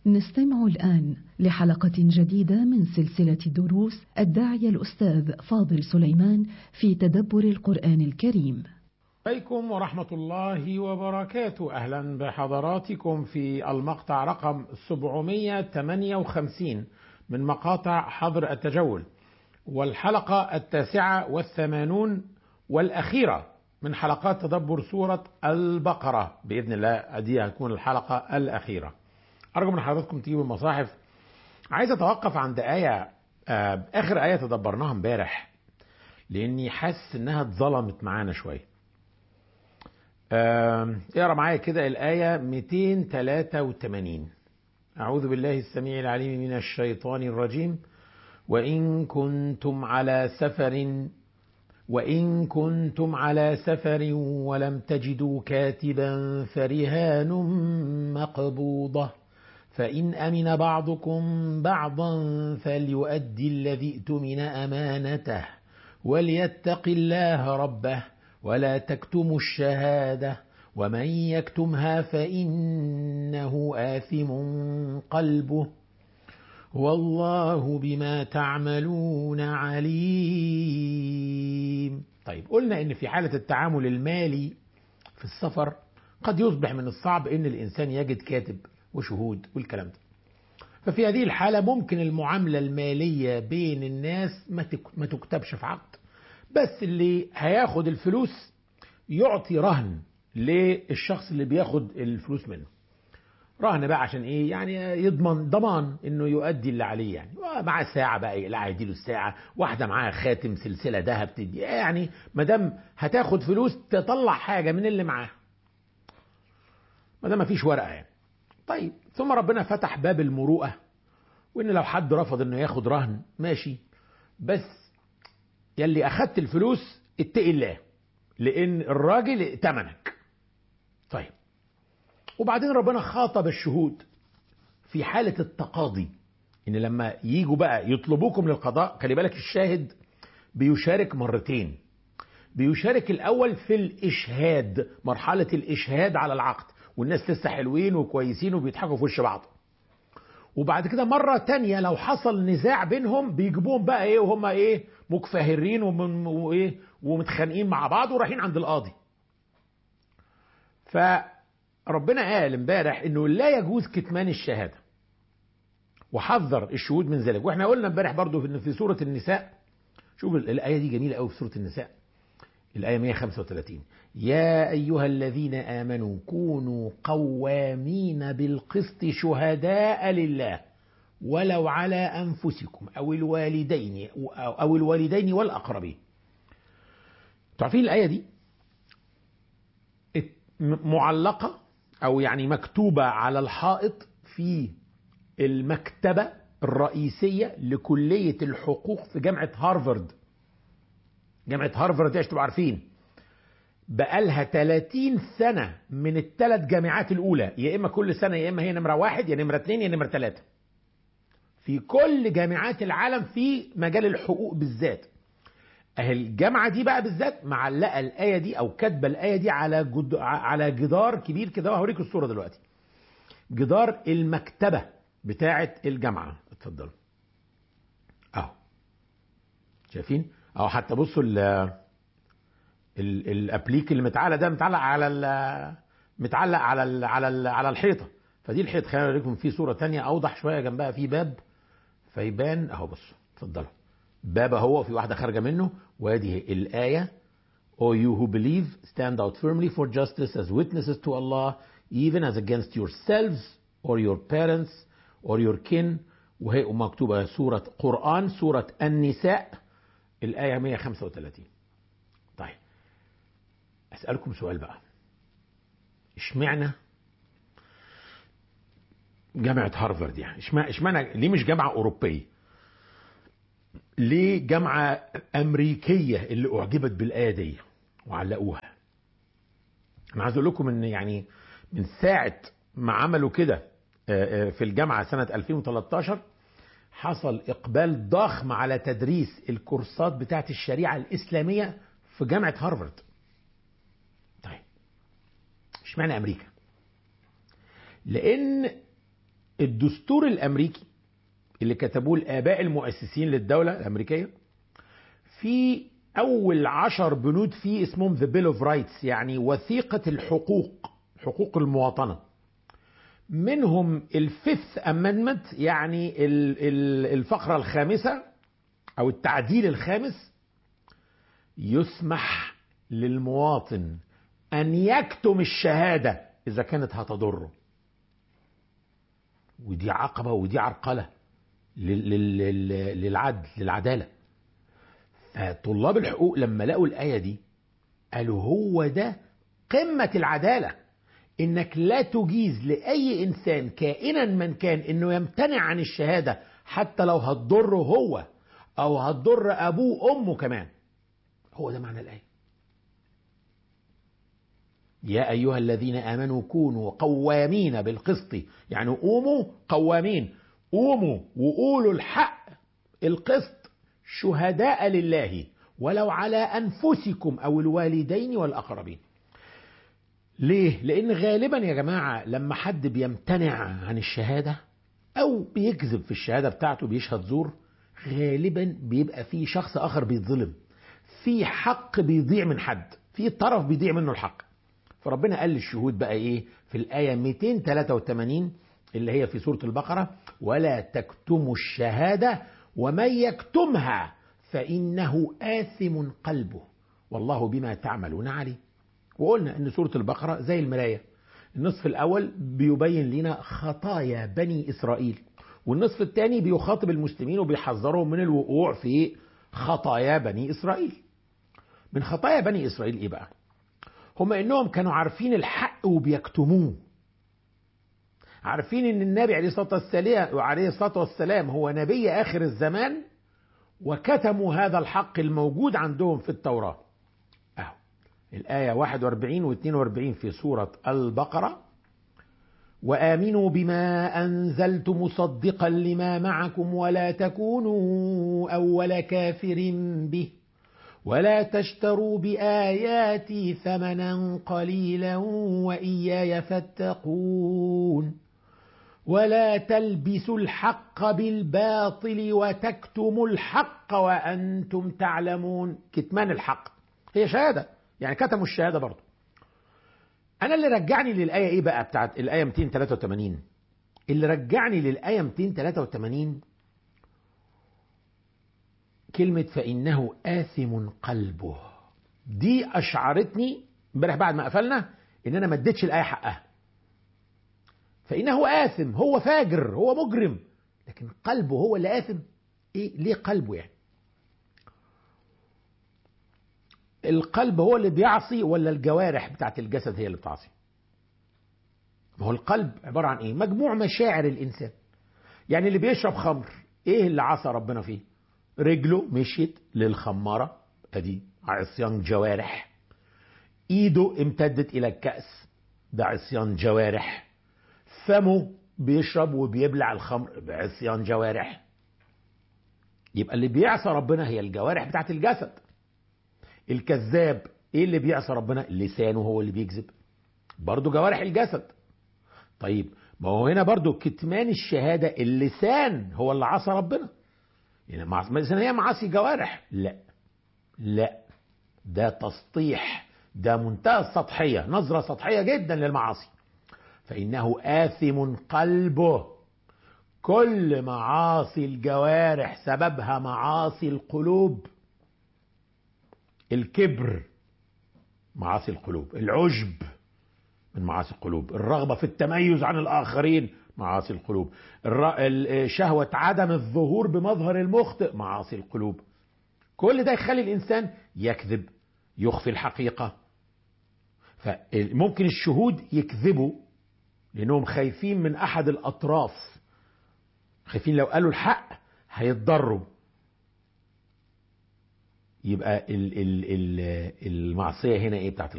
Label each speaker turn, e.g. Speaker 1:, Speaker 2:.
Speaker 1: نستمع الآن لحلقة جديدة من سلسلة دروس الداعية الأستاذ فاضل سليمان في تدبر القرآن الكريم.
Speaker 2: عليكم ورحمة الله وبركاته أهلا بحضراتكم في المقطع رقم 758 من مقاطع حظر التجول والحلقة التاسعة والثمانون والأخيرة من حلقات تدبر سورة البقرة بإذن الله دي هتكون الحلقة الأخيرة أرجو من حضراتكم تجيبوا المصاحف عايز أتوقف عند آية آه آخر آية تدبرناها امبارح لأني حاسس إنها اتظلمت معانا شوية آه اقرا معايا كده الآية 283 أعوذ بالله السميع العليم من الشيطان الرجيم وإن كنتم على سفر وإن كنتم على سفر ولم تجدوا كاتبا فرهان مقبوضة فإن أمن بعضكم بعضا فليؤدي الذي ائتمن أمانته وليتق الله ربه ولا تكتموا الشهادة ومن يكتمها فإنه آثم قلبه والله بما تعملون عليم طيب قلنا ان في حالة التعامل المالي في السفر قد يصبح من الصعب ان الانسان يجد كاتب وشهود والكلام ده ففي هذه الحالة ممكن المعاملة المالية بين الناس ما تكتبش في عقد بس اللي هياخد الفلوس يعطي رهن للشخص اللي بياخد الفلوس منه رهن بقى عشان ايه يعني يضمن ضمان انه يؤدي اللي عليه يعني معاه ساعه بقى يقلع يديله الساعه واحده معاها خاتم سلسله ذهب تدي يعني ما دام هتاخد فلوس تطلع حاجه من اللي معاه ما دام مفيش ورقه يعني طيب ثم ربنا فتح باب المروءه وان لو حد رفض انه ياخد رهن ماشي بس يلي اخدت الفلوس اتقي الله لان الراجل ائتمنك طيب وبعدين ربنا خاطب الشهود في حالة التقاضي ان لما يجوا بقى يطلبوكم للقضاء خلي بالك الشاهد بيشارك مرتين بيشارك الاول في الاشهاد مرحلة الاشهاد على العقد والناس لسه حلوين وكويسين وبيضحكوا في وش بعض وبعد كده مرة تانية لو حصل نزاع بينهم بيجيبوهم بقى ايه وهم ايه مكفهرين وايه ومتخانقين مع بعض ورايحين عند القاضي ف ربنا قال امبارح انه لا يجوز كتمان الشهاده وحذر الشهود من ذلك واحنا قلنا امبارح برضو ان في سوره النساء شوف الايه دي جميله قوي في سوره النساء الايه 135 يا ايها الذين امنوا كونوا قوامين بالقسط شهداء لله ولو على انفسكم او الوالدين او الوالدين والاقربين تعرفين الايه دي معلقه او يعني مكتوبه على الحائط في المكتبه الرئيسيه لكليه الحقوق في جامعه هارفارد جامعه هارفارد دي عشان تبقوا عارفين بقالها 30 سنه من الثلاث جامعات الاولى يا اما كل سنه يا اما هي نمره واحد يا نمره اثنين يا نمره ثلاثه في كل جامعات العالم في مجال الحقوق بالذات اهي الجامعه دي بقى بالذات معلقه الايه دي او كاتبه الايه دي على جد... على جدار كبير كده وهوريكم الصوره دلوقتي جدار المكتبه بتاعه الجامعه اتفضلوا اهو شايفين اهو حتى بصوا ال ال الابليك اللي متعلق ده متعلق على ال متعلق على ال على ال على الحيطه فدي الحيطه خلينا اوريكم في صوره تانية اوضح شويه جنبها في باب فيبان اهو بصوا اتفضلوا باب اهو في واحده خارجه منه وهذه الايه O you who believe stand out firmly for justice as witnesses to Allah even as against yourselves or your parents or your kin وهي مكتوبة سورة قرآن سورة النساء الآية 135 طيب أسألكم سؤال بقى اشمعنى جامعة هارفارد يعني اشمعنى ليه مش جامعة أوروبية ليه جامعة أمريكية اللي أعجبت بالآية دي وعلقوها أنا عايز أقول لكم إن يعني من ساعة ما عملوا كده في الجامعة سنة 2013 حصل إقبال ضخم على تدريس الكورسات بتاعت الشريعة الإسلامية في جامعة هارفارد طيب اشمعنى أمريكا لأن الدستور الامريكي اللي كتبوه الاباء المؤسسين للدوله الامريكيه في اول عشر بنود فيه اسمهم ذا بيل اوف رايتس يعني وثيقه الحقوق حقوق المواطنه منهم الفيفث امندمنت يعني الفقره الخامسه او التعديل الخامس يسمح للمواطن ان يكتم الشهاده اذا كانت هتضره ودي عقبه ودي عرقله للعدل للعداله فطلاب الحقوق لما لقوا الايه دي قالوا هو ده قمه العداله انك لا تجيز لاي انسان كائنا من كان انه يمتنع عن الشهاده حتى لو هتضره هو او هتضر ابوه وامه كمان هو ده معنى الايه يا ايها الذين امنوا كونوا قوامين بالقسط يعني قوموا قوامين قوموا وقولوا الحق القسط شهداء لله ولو على انفسكم او الوالدين والاقربين ليه لان غالبا يا جماعه لما حد بيمتنع عن الشهاده او بيكذب في الشهاده بتاعته بيشهد زور غالبا بيبقى في شخص اخر بيتظلم في حق بيضيع من حد في طرف بيضيع منه الحق فربنا قال للشهود بقى ايه في الايه 283 اللي هي في سوره البقره ولا تكتموا الشهاده ومن يكتمها فانه آثم قلبه والله بما تعملون عليم وقلنا ان سوره البقره زي المرايه النصف الاول بيبين لنا خطايا بني اسرائيل والنصف الثاني بيخاطب المسلمين وبيحذرهم من الوقوع في خطايا بني اسرائيل من خطايا بني اسرائيل ايه بقى هم انهم كانوا عارفين الحق وبيكتموه عارفين ان النبي عليه الصلاه والسلام عليه الصلاه والسلام هو نبي اخر الزمان وكتموا هذا الحق الموجود عندهم في التوراه اهو الايه 41 و 42 في سوره البقره وامنوا بما انزلت مصدقا لما معكم ولا تكونوا اول كافر به ولا تشتروا باياتي ثمنا قليلا واياي فاتقون ولا تلبسوا الحق بالباطل وتكتموا الحق وانتم تعلمون كتمان الحق هي شهاده يعني كتموا الشهاده برضه انا اللي رجعني للايه ايه بقى بتاعت الايه 283 اللي رجعني للايه 283 كلمة فإنه آثم قلبه دي أشعرتني امبارح بعد ما قفلنا إن أنا ما اديتش الآية حقها فإنه آثم هو فاجر هو مجرم لكن قلبه هو اللي آثم إيه ليه قلبه يعني القلب هو اللي بيعصي ولا الجوارح بتاعت الجسد هي اللي بتعصي ما هو القلب عبارة عن إيه مجموع مشاعر الإنسان يعني اللي بيشرب خمر إيه اللي عصى ربنا فيه رجله مشيت للخمارة ادي عصيان جوارح ايده امتدت الى الكأس ده عصيان جوارح فمه بيشرب وبيبلع الخمر بعصيان جوارح يبقى اللي بيعصى ربنا هي الجوارح بتاعت الجسد الكذاب ايه اللي بيعصى ربنا لسانه هو اللي بيكذب برضه جوارح الجسد طيب ما هو هنا برضه كتمان الشهادة اللسان هو اللي عصى ربنا يعني مثلا هي معاصي جوارح لا لا ده تسطيح ده منتهى السطحية نظرة سطحية جدا للمعاصي فإنه آثم قلبه كل معاصي الجوارح سببها معاصي القلوب الكبر معاصي القلوب العجب من معاصي القلوب الرغبة في التميز عن الآخرين معاصي القلوب شهوة عدم الظهور بمظهر المخطئ معاصي القلوب كل ده يخلي الإنسان يكذب يخفي الحقيقة فممكن الشهود يكذبوا لأنهم خايفين من أحد الأطراف خايفين لو قالوا الحق هيتضروا يبقى المعصية هنا ايه بتاعت